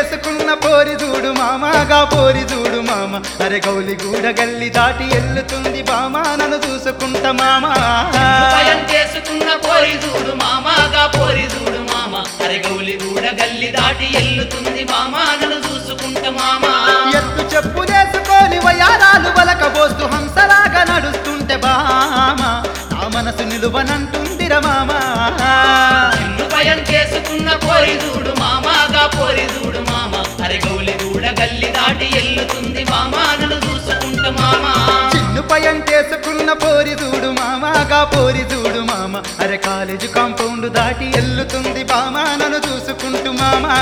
చేసుకున్న పోరి చూడు మామగా పోరి చూడు మామ అరే గౌలి గూడ గల్లి దాటి ఎల్లుతుంది బామా నన్ను చూసుకుంటా మామా భయం చేసుకున్న పోరి చూడు మామాగా పోరి చూడు మామ అరే గౌలి గూడ గల్లి దాటి ఎల్లుతుంది మామ నన్ను చూసుకుంట మామా ఎత్తు చెప్పు చేసుకొని వయారాలు వలకబోస్తూ హంసలాగా నడుస్తుంటే బామ నా మనసు నిలువనంటుందిర మామా నిన్ను భయం చేసుకున్న పోరి చూడు మామాగా పోరి చూడు మామ అరే గౌలి గూడ గల్లి దాటి ఎల్లుతుంది మామ నన్ను చూసుకుంట మామా చిన్ను పయం చేసుకున్న పోరి చూడు మామగా పోరి చూడు మామ అరే కాలేజీ కాంపౌండ్ దాటి ఎల్లుతుంది బామా నన్ను చూసుకుంటూ మామా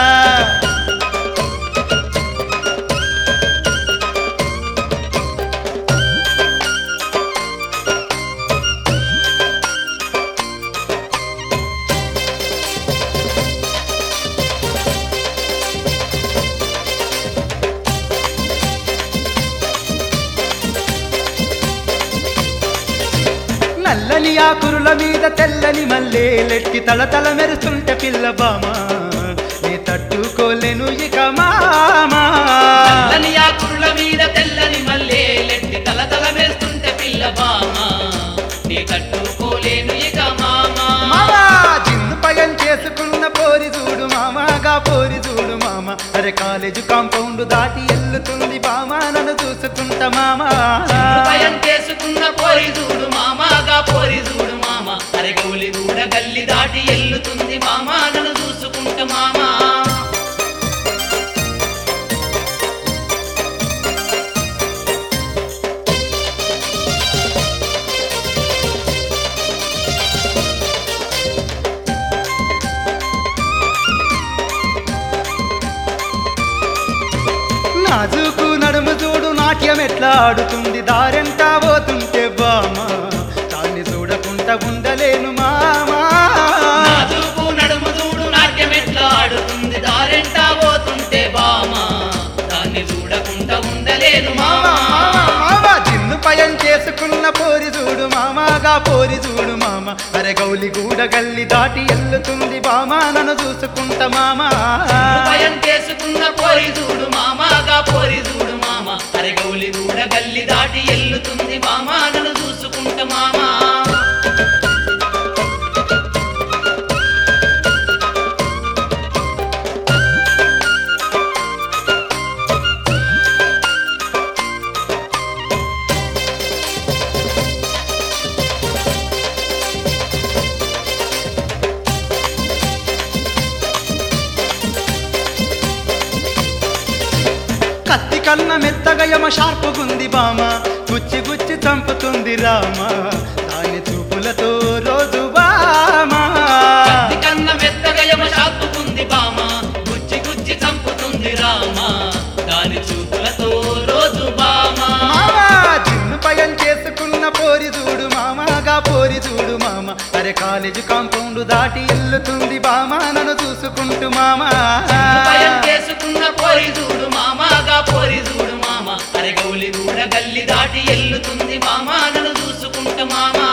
నల్లని ఆకురుల మీద తెల్లని మల్లేలెట్టి తలతల మెరుస్తుంటే పిల్ల బామ నీ తట్టుకోలేను ఇక మామా తెల్లని ఆకుల మీద తెల్లని మల్లేలెట్టి తల తల వేస్తుంటే పిల్ల బామ నీ తట్టుకోలేను ఇక మామా మామా జిన్ను పయం చేసుకున్న పోరి చూడు మామగా పోరి చూడు మామ అరే కాలేజీ కాంపౌండ్ దాటి ఎల్లుతుంది బామా నన్ను చూసుకుంటా మామా భయం చేసుకున్న పోరి చూడు మామాగా పోరి చూడు మామ అరే గౌలి గూడ గల్లి దాటి ఎల్లుతుంది మామ నన్ను చూసుకుంట మామా నాజుకు నడుము చూడు నాట్యం ఎట్లా ఆడుతుంది దారెంటా పోతుంటే బామా దాన్ని చూడకుండా ఉండలేను మామా నాజూకు నడుము చూడు నాట్యం ఎట్లా ఆడుతుంది దారెంటా పోతుంటే బామ దాన్ని చూడకుండా ఉండలేను మామా మామా మామా జిన్ను పయం చేసుకున్న పోరి చూడు మామాగా పోరి చూడు మామ అరే గౌలి గూడ గల్లి దాటి ఎల్లుతుంది బామా నన్ను చూసుకుంటా మామా భయం చేసుకున్న పోరి చూడు మామాగా పోరి చూడు మామ అరే గౌలి గూడ గల్లి దాటి ఎల్లుతుంది మామ నన్ను చూసుకుంట మామా కత్తి కన్న మెత్తగా యమ షార్పుగుంది బామ గుచ్చి గుచ్చి చంపుతుంది రామ దాని చూపులతో రోజు బామా కత్తి కన్న మెత్తగా యమ షాపుకుంది బామ గుచ్చి గుచ్చి చంపుతుంది రామ దాని చూపులతో రోజు బామ మామా జిన్ను పయం చేసుకున్న పోరి చూడు మామాగా పోరి చూడు మామ అరే కాలేజీ కాంపౌండ్ దాటి ఎల్లుతుంది బామా నన్ను చూసుకుంటూ మామా భయం చేసుకున్న పోరి చూడు మామాగా పోరి చూడు మామ అరే గౌలి గూడ గల్లి దాటి ఎల్లుతుంది మామ నన్ను చూసుకుంట మామా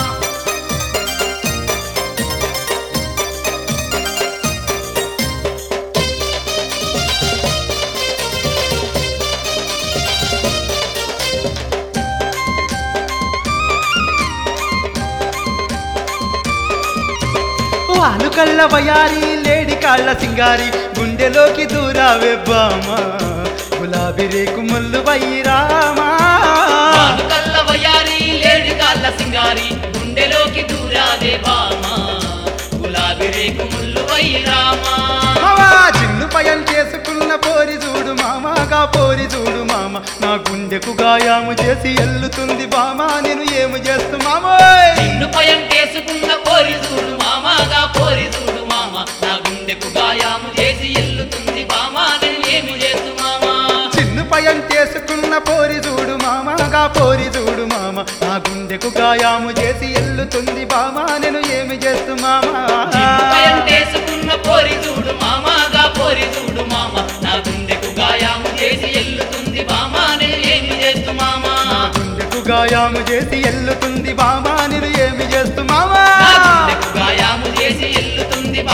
వాలు కళ్ళ వయారి లేడి కాళ్ళ సింగారి గుండెలోకి దూరావే బామా గులాబీ రేకు ముల్లు వైరామా కల్ల వయారి లేడి కాళ్ళ సింగారి గుండెలోకి దూరాదే బామ గులాబీ రేకు ముల్లు వైరామా మామా జిన్ను పయం చేసుకున్న పోరి చూడు మామాగా పోరి చూడు మామ నా గుండెకు గాయాము చేసి ఎల్లుతుంది బామా నేను ఏమి చేస్తు మామోయ్ నిన్ను పయం చేసుకున్న పోరి చూడు మామాగా పోరి చూడు మామ నా గుండెకు గాయాము చేసి ఎల్లుతుంది బామ నేను ఏమి చేస్తు మామా చిన్ను పయం చేసుకున్న పోరి చూడు మామాగా పోరి చూడు మామ నా గుండెకు గాయాము చేసి ఎల్లుతుంది బామా నేను ఏమి చేస్తు మామా భయం చేసుకున్న పోరి చూడు మామాగా పోరి చూడు మామ నా గుండెకు గాయాము చేసి ఎల్లుతుంది బామ నేను ఏమి చేస్తు మామా నా గుండెకు గాయాము చేసి ఎల్లుతుంది బామా నేను ఏమి చేస్తు మామా నా గుండెకు గాయాము చేసి ఎల్లుతుంది